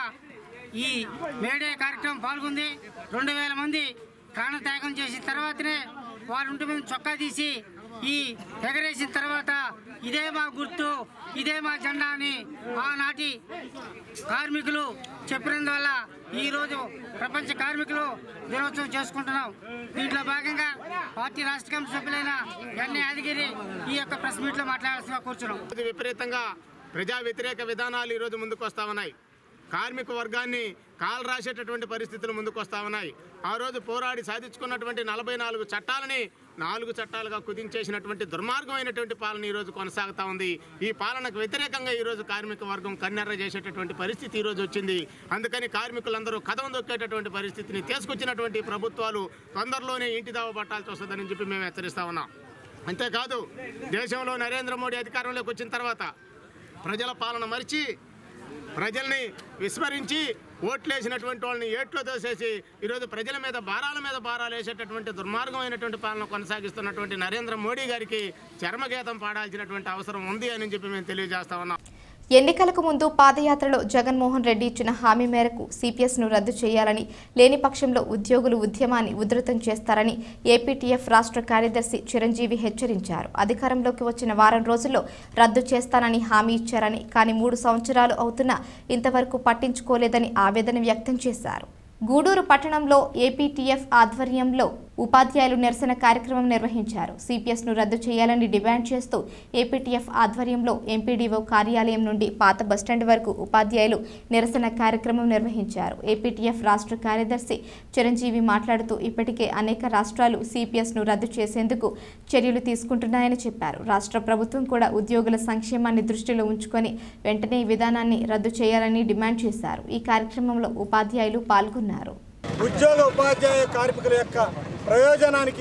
ఈ మేడే కార్యక్రమం పాల్గొంది రెండు వేల మంది ప్రాణత్యాగం చేసిన తర్వాతనే వారి ఇంటి మీద చొక్కా తీసి ఈ ఎగరేసిన తర్వాత ఇదే మా గుర్తు ఇదే మా జెండా అని ఆనాటి కార్మికులు చెప్పినందువల్ల ఈరోజు ప్రపంచ కార్మికులు దినోత్సవం చేసుకుంటున్నాం దీంట్లో భాగంగా పార్టీ రాష్ట్ర కమిటీ సభ్యులైన ఎన్ఏ యాదగిరి ఈ యొక్క ప్రెస్ మీట్లో మాట్లాడాల్సిన కూర్చున్నాం విపరీతంగా ప్రజా వ్యతిరేక విధానాలు ఈరోజు ముందుకు వస్తా ఉన్నాయి కార్మిక వర్గాన్ని కాలు రాసేటటువంటి పరిస్థితులు ముందుకు వస్తా ఉన్నాయి ఆ రోజు పోరాడి సాధించుకున్నటువంటి నలభై నాలుగు చట్టాలని నాలుగు చట్టాలుగా కుదించేసినటువంటి దుర్మార్గమైనటువంటి పాలన ఈరోజు కొనసాగుతా ఉంది ఈ పాలనకు వ్యతిరేకంగా ఈరోజు కార్మిక వర్గం కన్నెర్ర చేసేటటువంటి పరిస్థితి ఈరోజు వచ్చింది అందుకని కార్మికులందరూ కథం దొక్కేటటువంటి పరిస్థితిని తీసుకొచ్చినటువంటి ప్రభుత్వాలు తొందరలోనే ఇంటి దావ పట్టాల్సి వస్తుందని చెప్పి మేము హెచ్చరిస్తా ఉన్నాం అంతేకాదు దేశంలో నరేంద్ర మోడీ అధికారంలోకి వచ్చిన తర్వాత ప్రజల పాలన మరిచి ప్రజల్ని విస్మరించి ఓట్లేసినటువంటి వాళ్ళని ఏట్లో తోసేసి ఈరోజు ప్రజల మీద భారాల మీద భారాలు వేసేటటువంటి దుర్మార్గమైనటువంటి పాలన కొనసాగిస్తున్నటువంటి నరేంద్ర మోడీ గారికి చర్మగీతం పాడాల్సినటువంటి అవసరం ఉంది అని చెప్పి మేము తెలియజేస్తా ఉన్నాం ఎన్నికలకు ముందు పాదయాత్రలో జగన్మోహన్ రెడ్డి ఇచ్చిన హామీ మేరకు సిపిఎస్ను రద్దు చేయాలని లేని పక్షంలో ఉద్యోగులు ఉద్యమాన్ని ఉధృతం చేస్తారని ఏపీటీఎఫ్ రాష్ట్ర కార్యదర్శి చిరంజీవి హెచ్చరించారు అధికారంలోకి వచ్చిన వారం రోజుల్లో రద్దు చేస్తానని హామీ ఇచ్చారని కానీ మూడు సంవత్సరాలు అవుతున్నా ఇంతవరకు పట్టించుకోలేదని ఆవేదన వ్యక్తం చేశారు గూడూరు పట్టణంలో ఏపీటీఎఫ్ ఆధ్వర్యంలో ఉపాధ్యాయులు నిరసన కార్యక్రమం నిర్వహించారు సిపిఎస్ను రద్దు చేయాలని డిమాండ్ చేస్తూ ఏపీటీఎఫ్ ఆధ్వర్యంలో ఎంపీడీఓ కార్యాలయం నుండి పాత బస్టాండ్ వరకు ఉపాధ్యాయులు నిరసన కార్యక్రమం నిర్వహించారు ఏపీటీఎఫ్ రాష్ట్ర కార్యదర్శి చిరంజీవి మాట్లాడుతూ ఇప్పటికే అనేక రాష్ట్రాలు సిపిఎస్ను రద్దు చేసేందుకు చర్యలు తీసుకుంటున్నాయని చెప్పారు రాష్ట్ర ప్రభుత్వం కూడా ఉద్యోగుల సంక్షేమాన్ని దృష్టిలో ఉంచుకొని వెంటనే ఈ విధానాన్ని రద్దు చేయాలని డిమాండ్ చేశారు ఈ కార్యక్రమంలో ఉపాధ్యాయులు పాల్గొన్నారు ఉద్యోగ ఉపాధ్యాయ కార్మికుల యొక్క ప్రయోజనానికి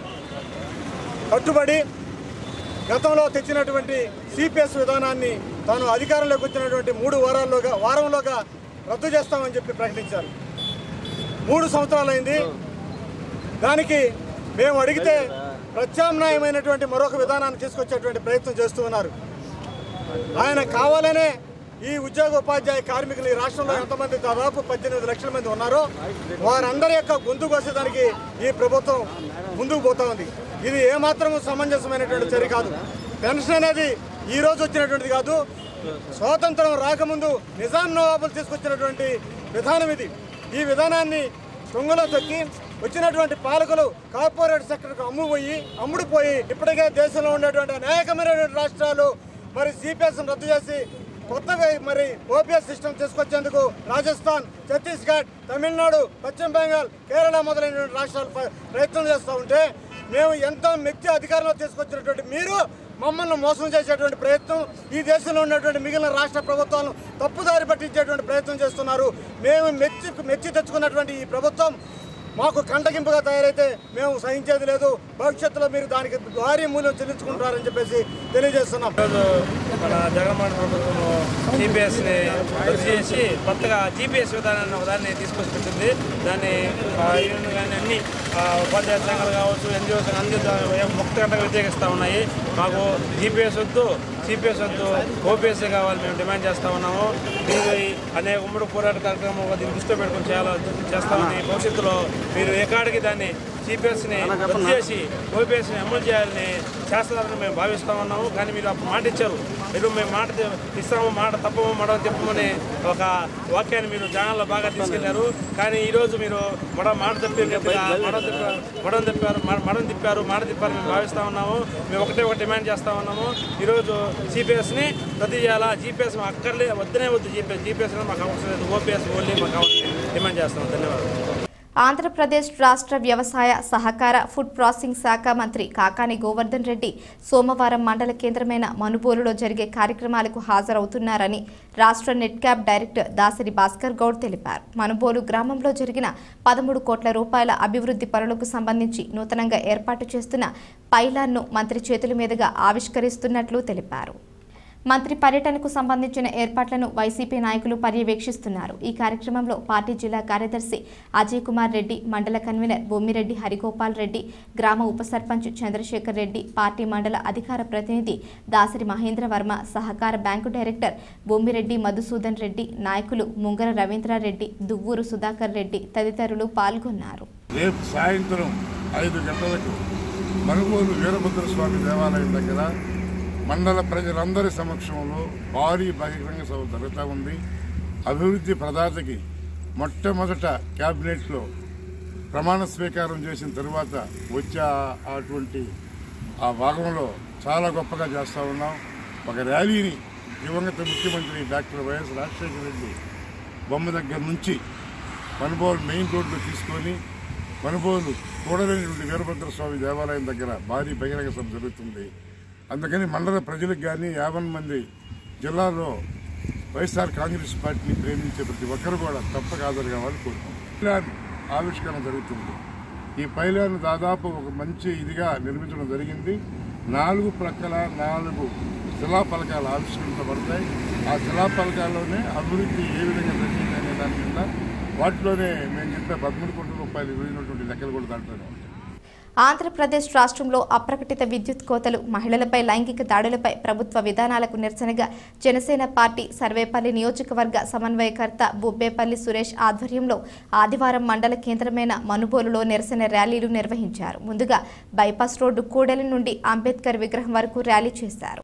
కట్టుబడి గతంలో తెచ్చినటువంటి సిపిఎస్ విధానాన్ని తాను అధికారంలోకి వచ్చినటువంటి మూడు వారాల్లోగా వారంలోగా రద్దు చేస్తామని చెప్పి ప్రకటించారు మూడు సంవత్సరాలైంది దానికి మేము అడిగితే ప్రత్యామ్నాయమైనటువంటి మరొక విధానాన్ని తీసుకొచ్చేటువంటి ప్రయత్నం చేస్తూ ఉన్నారు ఆయన కావాలనే ఈ ఉద్యోగ ఉపాధ్యాయ కార్మికులు ఈ రాష్ట్రంలో ఎంతమంది దాదాపు పద్దెనిమిది లక్షల మంది ఉన్నారో వారందరి యొక్క గొంతు కోసేదానికి ఈ ప్రభుత్వం ముందుకు పోతా ఉంది ఇది ఏమాత్రం సమంజసమైనటువంటి చర్య కాదు పెన్షన్ అనేది ఈ రోజు వచ్చినటువంటిది కాదు స్వాతంత్రం రాకముందు నిజాం నవాబులు తీసుకొచ్చినటువంటి విధానం ఇది ఈ విధానాన్ని తుంగలో తొక్కి వచ్చినటువంటి పాలకులు కార్పొరేట్ సెక్టర్కు అమ్ముపోయి అమ్ముడుపోయి ఇప్పటికే దేశంలో ఉన్నటువంటి అనేకమైనటువంటి రాష్ట్రాలు మరి సిపిఎస్ రద్దు చేసి కొత్తగా మరి ఓపీఎస్ సిస్టమ్ తీసుకొచ్చేందుకు రాజస్థాన్ ఛత్తీస్గఢ్ తమిళనాడు పశ్చిమ బెంగాల్ కేరళ మొదలైనటువంటి రాష్ట్రాలు ప్ర- ప్రయత్నం చేస్తూ ఉంటే మేము ఎంతో మెచ్చి అధికారంలో తీసుకొచ్చినటువంటి మీరు మమ్మల్ని మోసం చేసేటువంటి ప్రయత్నం ఈ దేశంలో ఉన్నటువంటి మిగిలిన రాష్ట్ర ప్రభుత్వాలను తప్పుదారి పట్టించేటువంటి ప్రయత్నం చేస్తున్నారు మేము మెచ్చి మెచ్చి తెచ్చుకున్నటువంటి ఈ ప్రభుత్వం మాకు కంటగింపుగా తయారైతే మేము సహించేది లేదు భవిష్యత్తులో మీరు దానికి భారీ మూల్యం చెల్లించుకుంటారని చెప్పేసి తెలియజేస్తున్నాం మన జగన్మోహన్ ప్రభుత్వం జీపీఎస్ని రద్దు చేసి కొత్తగా జీపీఎస్ విధానాన్ని ఒక దాన్ని తీసుకొచ్చి పెట్టింది దాన్ని ఆ, యూనియన్ కానీ అన్ని ఆ, ఉపాధ్యాయ సంఘాలు కావచ్చు ఎన్జిఓస్ అన్ని ముక్తగంటగా వ్యతిరేకిస్తూ ఉన్నాయి మాకు జీపీఎస్ వద్దు సిపిఎస్ వద్దు ఓపీఎస్ కావాలి మేము డిమాండ్ చేస్తూ ఉన్నాము మీరు ఈ అనేక ఉమ్మడి పోరాట కార్యక్రమం దీన్ని దృష్టిలో పెట్టుకుని చేయాలి చేస్తామని భవిష్యత్తులో మీరు ఏ కాడికి దాన్ని సిపిఎస్ని రద్దు చేసి ఓపీఎస్ని అమలు చేయాలని చేస్తారని మేము భావిస్తా ఉన్నాము కానీ మీరు అప్పుడు మాట ఇచ్చారు మీరు మేము మాట తి- ఇస్తాము మాట తప్పము మడవ తిప్పమని ఒక వాక్యాన్ని మీరు ఛానల్లో బాగా తీసుకెళ్లారు కానీ ఈరోజు మీరు మడ మాట తప్పినట్టుగా మడవ తిప్పారు మడవ తిప్పారు మడ- మడవ తిప్పారు మాట తిప్పారు మేము భావిస్తా ఉన్నాము మేము ఒకటే ఒకటి డిమాండ్ చేస్తా ఉన్నాము ఈరోజు సిపిఎస్ని రద్దు చేయాలా జీపీఎస్ మాకు అక్కర్లే వద్దనే వద్దు జీపీఎస్ జీపీఎస్ మాకు అవసరం లేదు ఓపీఎస్ ఓన్లీ మాకు కావాలని డిమాండ్ చేస్తాం ధన్యవాదాలు ఆంధ్రప్రదేశ్ రాష్ట్ర వ్యవసాయ సహకార ఫుడ్ ప్రాసెసింగ్ శాఖ మంత్రి కాకాని గోవర్ధన్ రెడ్డి సోమవారం మండల కేంద్రమైన మనుబోలులో జరిగే కార్యక్రమాలకు హాజరవుతున్నారని రాష్ట్ర net cap director Dasari Bhaskar Goud తెలిపారు మనుబోలు గ్రామంలో జరిగిన పదమూడు కోట్ల రూపాయల అభివృద్ధి పనులకు సంబంధించి నూతనంగా ఏర్పాటు చేస్తున్న పైలాన్ను మంత్రి చేతుల మీదుగా ఆవిష్కరిస్తున్నట్లు తెలిపారు మంత్రి పర్యటనకు సంబంధించిన ఏర్పాట్లను వైసీపీ నాయకులు పర్యవేక్షిస్తున్నారు ఈ కార్యక్రమంలో పార్టీ జిల్లా కార్యదర్శి అజయ్ కుమార్ రెడ్డి మండల కన్వీనర్ బొమ్మిరెడ్డి హరిగోపాల్ రెడ్డి గ్రామ ఉప సర్పంచ్ చంద్రశేఖర్ రెడ్డి పార్టీ మండల అధికార ప్రతినిధి దాసరి మహేంద్ర వర్మ సహకార బ్యాంకు డైరెక్టర్ బొమ్మిరెడ్డి మధుసూదన్ రెడ్డి నాయకులు ముంగర రవీంద్రారెడ్డి దువ్వూరు సుధాకర్ రెడ్డి తదితరులు పాల్గొన్నారు రేపు సాయంత్రం ఐదు గంటలకు మనుగోలు వీరభద్ర స్వామి దేవాలయం దగ్గర మండల ప్రజలందరి సమక్షంలో భారీ బహిరంగ సభ జరుగుతూ ఉంది అభివృద్ధి ప్రదాతకి మొట్టమొదట క్యాబినెట్లో ప్రమాణ స్వీకారం చేసిన తర్వాత వచ్చే ఆ- అటువంటి ఆ భాగంలో చాలా గొప్పగా చేస్తూ ఉన్నాం ఒక ర్యాలీని దివంగత ముఖ్యమంత్రి డాక్టర్ వైఎస్ రాజశేఖర రెడ్డి బొమ్మ దగ్గర నుంచి మనుబోలు మెయిన్ రోడ్లో తీసుకొని మనుబోలు కూడలేని వీరభద్ర స్వామి దేవాలయం దగ్గర భారీ బహిరంగ సభ జరుగుతుంది అందుకని మండల ప్రజలకు కానీ యాభై మంది జిల్లాలో వైఎస్ఆర్ కాంగ్రెస్ పార్టీని ప్రేమించే ప్రతి ఒక్కరు కూడా తప్పక హాజరు కావాలని కోరుకుంటున్నాం పైలాన్ ఆవిష్కరణ జరుగుతుంది ఈ పైలాన్ దాదాపు ఒక మంచి ఇదిగా నిర్మించడం జరిగింది నాలుగు ప్రక్కల నాలుగు శిలాఫలకాలు ఆవిష్కరించబడతాయి ఆ శిలాఫలకాల్లోనే అభివృద్ధి ఏ విధంగా జరిగింది అనే దాని మీద వాటిలోనే మేము చెప్పే పదమూడు కోట్ల రూపాయలు విలువైనటువంటి లెక్కలు కూడా దాంట్లోనే ఉంటాయి ఆంధ్రప్రదేశ్ రాష్ట్రంలో అప్రకటిత విద్యుత్ కోతలు మహిళలపై లైంగిక దాడులపై ప్రభుత్వ విధానాలకు నిరసనగా జనసేన పార్టీ సర్వేపల్లి నియోజకవర్గ సమన్వయకర్త బుబ్బేపల్లి సురేష్ ఆధ్వర్యంలో ఆదివారం మండల కేంద్రమైన మనుబోలులో నిరసన ర్యాలీలు నిర్వహించారు ముందుగా బైపాస్ రోడ్డు కూడలి నుండి అంబేద్కర్ విగ్రహం వరకు ర్యాలీ చేశారు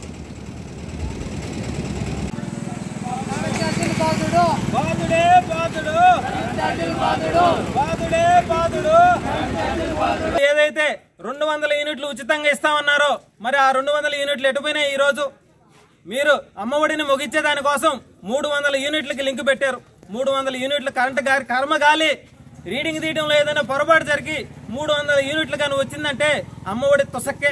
బాధుడే బాధుడు బాధుడే బాధుడు ఏదైతే రెండు వందల యూనిట్లు ఉచితంగా ఇస్తామన్నారో మరి ఆ రెండు వందల యూనిట్లు ఎటుపోయినాయి ఈ రోజు మీరు అమ్మఒడిని ముగించే దానికోసం మూడు వందల యూనిట్లకి లింక్ పెట్టారు మూడు వందల యూనిట్ల కరెంట్ గారి కర్మగాలి రీడింగ్ తీయడంలో ఏదైనా పొరపాటు జరిగి మూడు వందల యూనిట్లు కానీ వచ్చిందంటే అమ్మఒడి తుసక్కే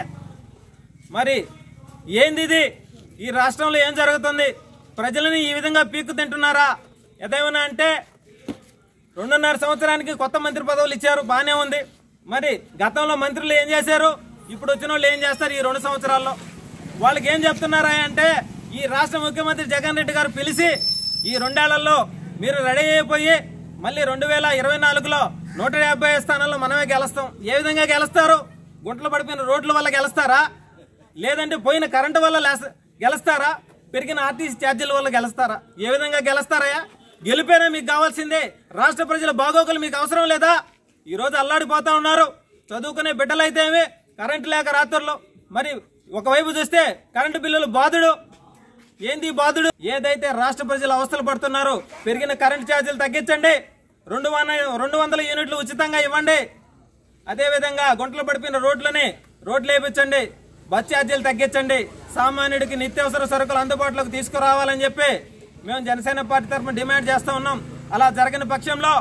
మరి ఏంది ఇది ఈ రాష్ట్రంలో ఏం జరుగుతుంది ప్రజలని ఈ విధంగా పీక్కు తింటున్నారా ఏదేమన్నా అంటే రెండున్నర సంవత్సరానికి కొత్త మంత్రి పదవులు ఇచ్చారు బాగానే ఉంది మరి గతంలో మంత్రులు ఏం చేశారు ఇప్పుడు వచ్చిన వాళ్ళు ఏం చేస్తారు ఈ రెండు సంవత్సరాల్లో వాళ్ళకి ఏం చెప్తున్నారా అంటే ఈ రాష్ట్ర ముఖ్యమంత్రి జగన్ రెడ్డి గారు పిలిచి ఈ రెండేళ్లలో మీరు రెడీ అయిపోయి మళ్ళీ రెండు వేల ఇరవై నాలుగులో నూట యాభై స్థానాల్లో మనమే గెలుస్తాం ఏ విధంగా గెలుస్తారు గుంటలు పడిపోయిన రోడ్ల వల్ల గెలుస్తారా లేదంటే పోయిన కరెంటు వల్ల లేస- గెలుస్తారా పెరిగిన ఆర్టీసీ ఛార్జీల వల్ల గెలుస్తారా ఏ విధంగా గెలుస్తారయ్యా గెలిపేనా మీకు కావాల్సిందే రాష్ట్ర ప్రజల బాగోగులు మీకు అవసరం లేదా ఈ రోజు అల్లాడిపోతా ఉన్నారు చదువుకునే బిడ్డలైతేమి కరెంటు లేక రాత్రుల్లో మరి ఒకవైపు చూస్తే కరెంటు బిల్లులు బాధుడు ఏంది ఈ బాధుడు ఏదైతే రాష్ట్ర ప్రజలు అవస్థలు పడుతున్నారో పెరిగిన కరెంటు ఛార్జీలు తగ్గించండి రెండు వంద రెండు వందల యూనిట్లు ఉచితంగా ఇవ్వండి అదేవిధంగా గుంటలు పడిపోయిన రోడ్లని రోడ్లు వేయించండి బస్ ఛార్జీలు తగ్గించండి సామాన్యుడికి నిత్యావసర సరుకులు అందుబాటులోకి తీసుకురావాలని చెప్పి మేము జనసేన పార్టీ తరఫున డిమాండ్ చేస్తూ ఉన్నాం అలా జరగని పక్షంలో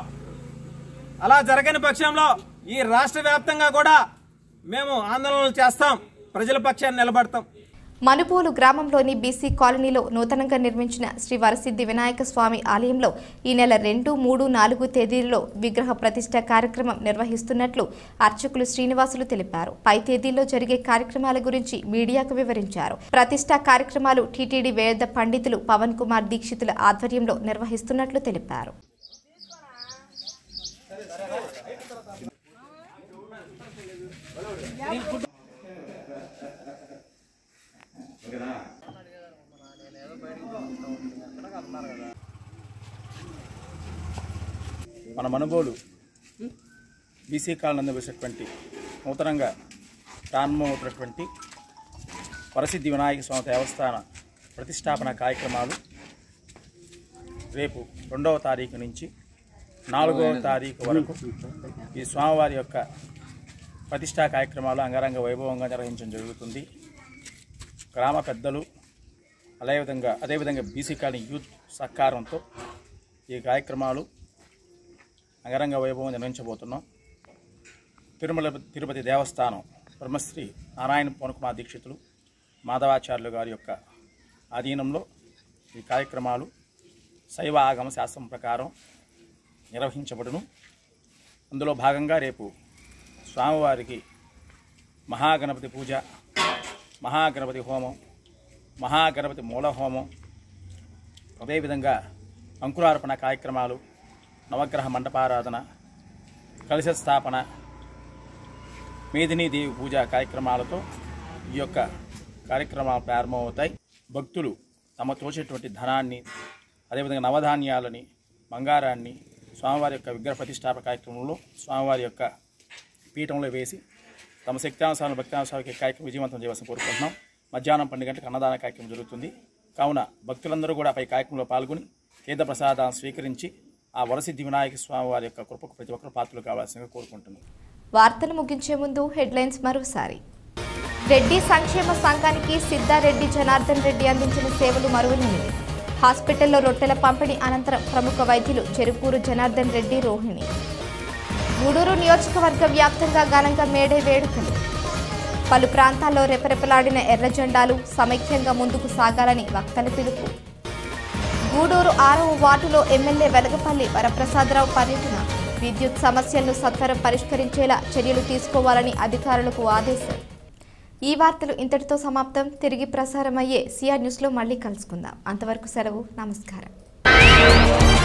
అలా జరగని పక్షంలో ఈ రాష్ట్ర వ్యాప్తంగా కూడా మేము ఆందోళనలు చేస్తాం ప్రజల పక్షాన్ని నిలబడతాం మనుబోలు గ్రామంలోని బీసీ కాలనీలో నూతనంగా నిర్మించిన శ్రీ వరసిద్ధి వినాయక స్వామి ఆలయంలో ఈ నెల రెండు మూడు నాలుగు తేదీల్లో విగ్రహ ప్రతిష్ట కార్యక్రమం నిర్వహిస్తున్నట్లు అర్చకులు శ్రీనివాసులు తెలిపారు పై తేదీల్లో జరిగే కార్యక్రమాల గురించి మీడియాకు వివరించారు ప్రతిష్ట కార్యక్రమాలు టీటీడీ వేద పండితులు పవన్ కుమార్ దీక్షితుల ఆధ్వర్యంలో నిర్వహిస్తున్నట్లు తెలిపారు మన మనుబోలు బీసీ కాలనీ అందవేసినటువంటి నూతనంగా ప్రారంభమవుతున్నటువంటి వరసిద్ధి వినాయక స్వామి దేవస్థాన ప్రతిష్టాపన కార్యక్రమాలు రేపు రెండవ తారీఖు నుంచి నాలుగవ తారీఖు వరకు ఈ స్వామివారి యొక్క ప్రతిష్టా కార్యక్రమాలు అంగరంగ వైభవంగా నిర్వహించడం జరుగుతుంది గ్రామ పెద్దలు అదేవిధంగా అదేవిధంగా బీసీ కాలనీ యూత్ సహకారంతో ఈ కార్యక్రమాలు అంగరంగ వైభవం నిర్వహించబోతున్నాం తిరుమల తిరుపతి దేవస్థానం బ్రహ్మశ్రీ నారాయణ పవన్కుమార్ దీక్షితులు మాధవాచార్యులు గారి యొక్క ఆధీనంలో ఈ కార్యక్రమాలు శైవ ఆగమ శాస్త్రం ప్రకారం నిర్వహించబడును అందులో భాగంగా రేపు స్వామివారికి మహాగణపతి పూజ మహాగణపతి హోమం మహాగణపతి మూల హోమం అదేవిధంగా అంకురార్పణ కార్యక్రమాలు నవగ్రహ మండపారాధన కలశ స్థాపన మేదినీ దేవి పూజ కార్యక్రమాలతో ఈ యొక్క కార్యక్రమాలు ప్రారంభమవుతాయి భక్తులు తమ తోచేటువంటి ధనాన్ని అదేవిధంగా నవధాన్యాలని బంగారాన్ని స్వామివారి యొక్క విగ్రహ ప్రతిష్టాపన కార్యక్రమంలో స్వామివారి యొక్క పీఠంలో వేసి తమ శక్తానుసారం భక్తానుసారం కార్యక్రమం విజయవంతం చేయవలసిన కోరుకుంటున్నాం మధ్యాహ్నం పన్నెండు గంటలకు అన్నదాన కార్యక్రమం జరుగుతుంది కావున భక్తులందరూ కూడా పై కార్యక్రమంలో పాల్గొని తీర్థ ప్రసాదాన్ని స్వీకరించి ఆ వరసిద్ధి వినాయక స్వామి వారి యొక్క కృపకు ప్రతి ఒక్కరు పాత్రలు కావాల్సిందిగా కోరుకుంటున్నాం వార్తలు ముగించే ముందు హెడ్లైన్స్ మరోసారి రెడ్డి సంక్షేమ సంఘానికి సిద్ధారెడ్డి జనార్దన్ రెడ్డి అందించిన సేవలు మరువలేనివి హాస్పిటల్లో రొట్టెల పంపిణీ అనంతరం ప్రముఖ వైద్యులు చెరుకూరు జనార్దన్ రెడ్డి రోహిణి గూడూరు నియోజకవర్గ వ్యాప్తంగా ఘనంగా మేడే వేడుకలు పలు ప్రాంతాల్లో రెపరెపలాడిన ఎర్ర జెండాలు సమైక్యంగా ముందుకు సాగాలని వక్తల పిలుపు గూడూరు ఆరవ వార్డులో ఎమ్మెల్యే వెలగపల్లి వరప్రసాదరావు పర్యటన విద్యుత్ సమస్యలను సత్వరం పరిష్కరించేలా చర్యలు తీసుకోవాలని అధికారులకు ఆదేశం ఈ వార్తలు ఇంతటితో సమాప్తం తిరిగి ప్రసారమయ్యే సిఆర్ న్యూస్లో మళ్ళీ కలుసుకుందాం అంతవరకు సెలవు నమస్కారం